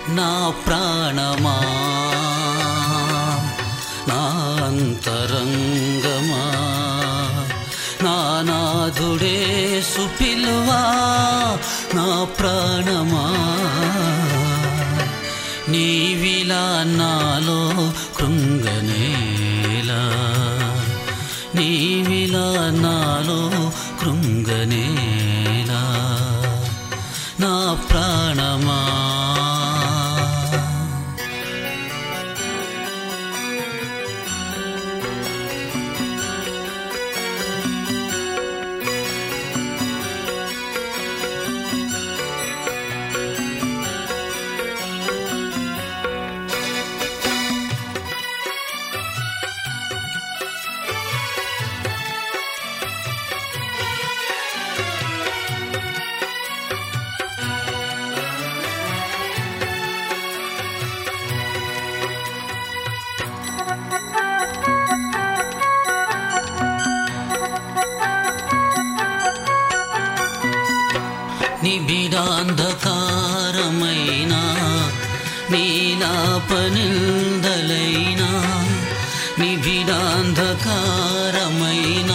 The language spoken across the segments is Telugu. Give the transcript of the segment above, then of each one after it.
నా ప్రాణమా నా అంతరంగమా నా నాథుడే సుపిలువా నా ప్రాణమా నీవిలా నాలో కృంగనేలా నీవిలా నాలో కృంగనేలా నా ప్రాణమా నిబిడాంధకారమైన నీలాపనిందలైనా నిబిడాంధకారమైన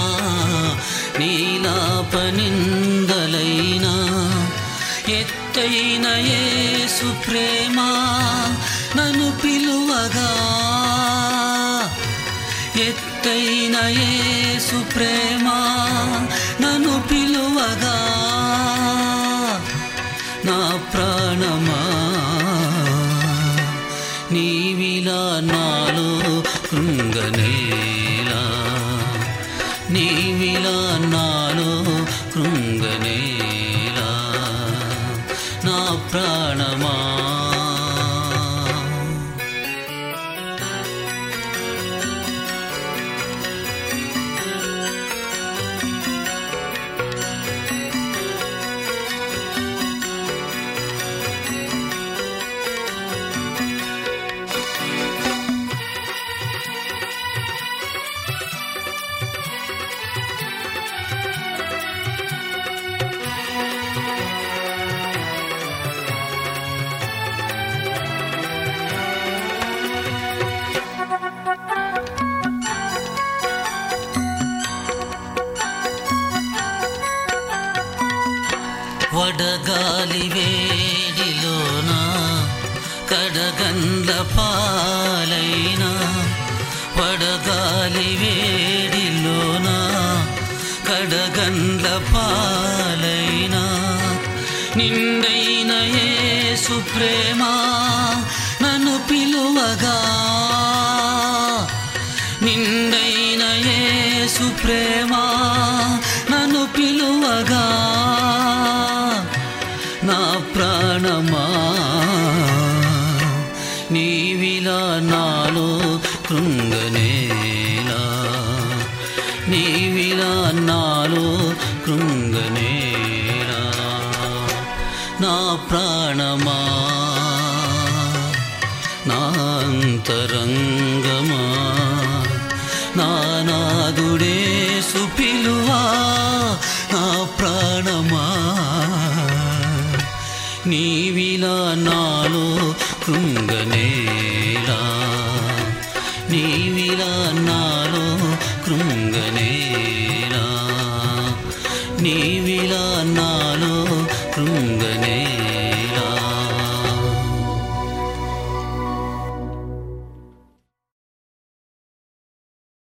నీలాపనిందలైనా ఎత్తైన యేసు ప్రేమ నన్ను పిలువగా ఎత్తైన యేసు ప్రేమ నన్ను పిలువగా నా ప్రాణమా నీవిలా నాలో కృంగనేలా నీవిలా నాలో కృంగనేలా నా ప్రాణమా వడగాలి వేడిలోన కడగండ్ల పాలైనా వడగాలి వేడిలోన కడగండ్ల పాలైనా నిండైన యేసు ప్రేమ నన్ను పిలువగా నిండైన యేసు ప్రేమ నన్ను పిలువగా నా ప్రాణమా నీవిలా నాలో కృంగనేలా నీవిలా నాలో కృంగనేలా నా ప్రాణమా నా అంతరంగమా నానాదుడే సుపిలువా నా ప్రాణమా నీవిలా నాలో కృంగనేలా నీవిలా నా